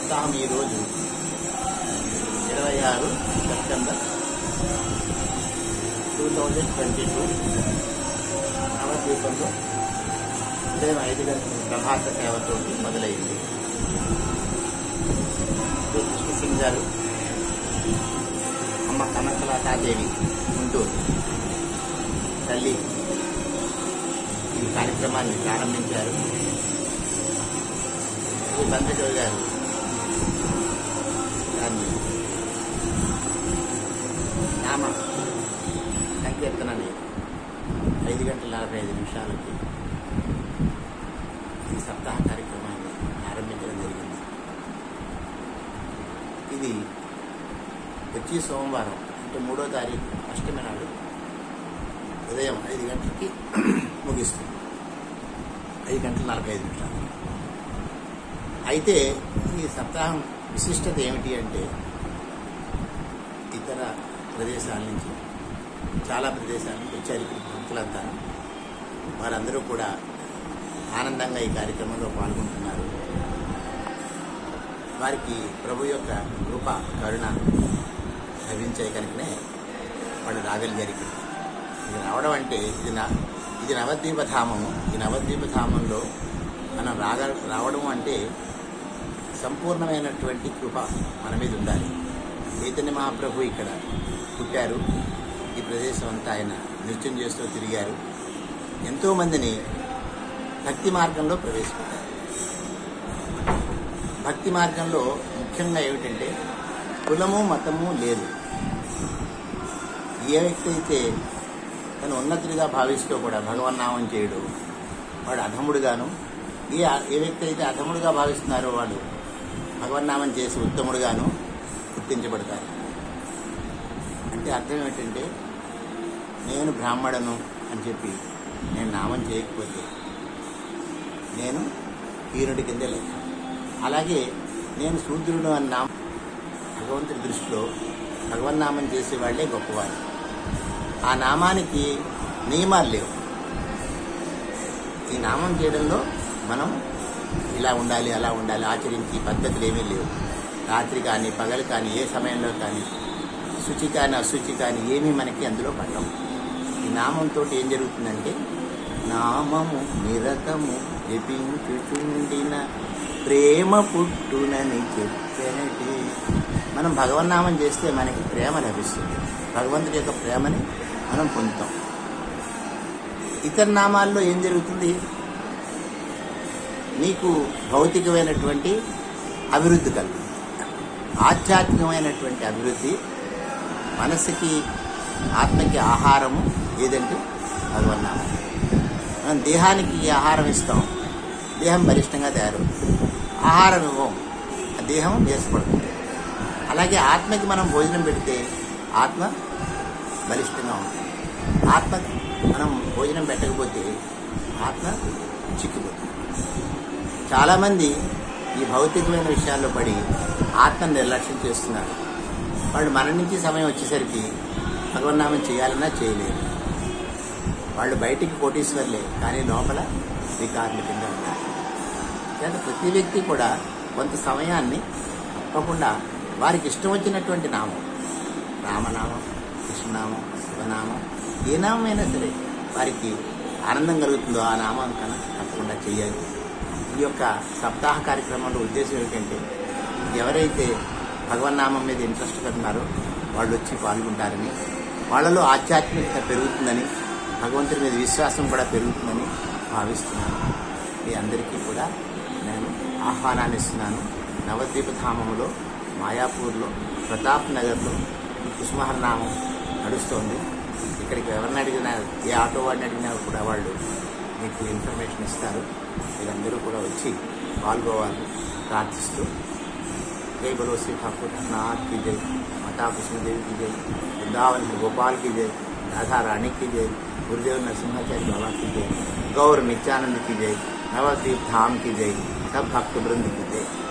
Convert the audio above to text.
సప్తాహం ఈరోజు ఇరవై ఆరు September two thousand twenty two నవద్వీపంలో ఉదయం ఐదు గంటల ప్రభాత సేవతో మొదలైంది శ్రీ కృష్ణ సింగ్ గారు అమ్మ కనకలతాదేవి గుంటూరు తల్లి ఈ కార్యక్రమాన్ని ప్రారంభించారు శ్రీ బంధకవి గారు దాన్ని నామ సంకీర్తనని ఐదు గంటల నలభై ఐదు నిమిషాలకి ఈ సప్తాహ కార్యక్రమాన్ని ప్రారంభించడం జరిగింది ఇది వచ్చి సోమవారం అంటే మూడో తారీఖు అష్టమి నాడు ఉదయం ఐదు గంటలకి ముగిస్తుంది ఐదు గంటల నలభై ఐదు నిమిషాలు అయితే ఈ సప్తాహం విశిష్టత ఏమిటి అంటే ఇతర ప్రదేశాల నుంచి చాలా ప్రదేశాల నుంచి వచ్చారు ఇక్కడ భక్తులంతా వారందరూ కూడా ఆనందంగా ఈ కార్యక్రమంలో పాల్గొంటున్నారు వారికి ప్రభు యొక్క కృప కరుణ లభించే కనుకనే వాళ్ళు రాగలిగారు ఇక్కడ ఇది రావడం అంటే ఇది నా ఇది నవద్వీపధామము ఈ నవద్వీపధామంలో మనం రాగ రావడం అంటే సంపూర్ణమైనటువంటి కృప మన మీద ఉండాలి చైతన్య మహాప్రభు ఇక్కడ పుట్టారు ఈ ప్రదేశం అంతా ఆయన నృత్యం చేస్తూ తిరిగారు ఎంతో మందిని భక్తి మార్గంలో ప్రవేశపెట్టారు భక్తి మార్గంలో ముఖ్యంగా ఏమిటంటే కులము మతము లేదు ఏ వ్యక్తి అయితే తను ఉన్నతుడిగా భావిస్తూ కూడా భగవన్నామం చేయడు వాడు అధముడుగాను ఏ ఏ వ్యక్తి అయితే అధముడుగా భావిస్తున్నారో వాడు భగవన్నామం చేసి ఉత్తముడుగాను గుర్తించబడతారు అంటే అర్థం ఏమిటంటే నేను బ్రాహ్మణను అని చెప్పి నేను నామం చేయకపోతే నేను హీనుడి కిందే లెక్క అలాగే నేను శూద్రుడు అన్న నామం భగవంతుడి దృష్టిలో భగవన్నామం చేసే వాళ్ళే గొప్పవారు ఆ నామానికి నియమాలు లేవు ఈ నామం చేయడంలో మనం ఇలా ఉండాలి అలా ఉండాలి ఆచరించి పద్ధతులు ఏమీ లేవు రాత్రి కానీ పగలు కానీ ఏ సమయంలో కానీ శుచి కానీ అశుచి కానీ ఏమీ మనకి అందులో పట్టం ఈ నామంతో ఏం జరుగుతుందంటే నామము నిరతము జపించుచుండిన ప్రేమ పుట్టునని చెప్పనటి మనం భగవన్నామం చేస్తే మనకి ప్రేమ లభిస్తుంది భగవంతుడి యొక్క ప్రేమని మనం పొందుతాం ఇతర నామాల్లో ఏం జరుగుతుంది నీకు భౌతికమైనటువంటి అభివృద్ధి కలుగుతుంది ఆధ్యాత్మికమైనటువంటి అభివృద్ధి మనసుకి ఆత్మకి ఆహారము ఏదంటే భగవన్నామం మనం దేహానికి ఆహారం ఇస్తాం దేహం బలిష్టంగా తయారవుతుంది ఆహారం ఇవ్వం ఆ దేహం వేసపడుతుంది అలాగే ఆత్మకి మనం భోజనం పెడితే ఆత్మ బలిష్టంగా ఉంటుంది ఆత్మ మనం భోజనం పెట్టకపోతే ఆత్మ చిక్కిపోతుంది చాలామంది ఈ భౌతికమైన విషయాల్లో పడి ఆత్మను నిర్లక్ష్యం చేస్తున్నారు వాళ్ళు మన నుంచి సమయం వచ్చేసరికి భగవన్నామం చేయాలన్నా చేయలేరు వాళ్ళు బయటికి కోటీశ్వర్లే కానీ లోపల శ్రీకారుల కింద ఉన్నారు లేదా ప్రతి వ్యక్తి కూడా కొంత సమయాన్ని తప్పకుండా వారికి ఇష్టం వచ్చినటువంటి నామం రామనామం కృష్ణనామం శివనామం ఏ నామైనా సరే వారికి ఆనందం కలుగుతుందో ఆ నామం కన్నా తప్పకుండా చేయాలి ఈ యొక్క సప్తాహ కార్యక్రమంలో ఉద్దేశం ఏమిటంటే ఎవరైతే భగవన్నామం మీద ఇంట్రెస్ట్ ఉన్నారో వాళ్ళు వచ్చి పాల్గొంటారని వాళ్ళలో ఆధ్యాత్మికత పెరుగుతుందని భగవంతుడి మీద విశ్వాసం కూడా పెరుగుతుందని భావిస్తున్నాను మీ అందరికీ కూడా నేను ఆహ్వానాన్ని ఇస్తున్నాను నవద్వీపధామములో మాయాపూర్లో ప్రతాప్ నగర్లో ఈ కుసుమహరనామం నడుస్తోంది ఇక్కడికి ఎవరిని అడిగినా ఏ ఆటో వాడిని అడిగినా కూడా వాళ్ళు మీకు ఇన్ఫర్మేషన్ ఇస్తారు మీరందరూ కూడా వచ్చి పాల్గొవాలి ప్రార్థిస్తూ जय बोलो श्री ठाकुर नाथ की जय माता कृष्णदेवी की जय वृंदावन के गोपाल की जय राधा रानी की जय गुरुदेव नरसिंहाचार्य बाबा की जय गौर नित्यानंद की जय नवद्वीप धाम की जय सब भक्त वृंद की जय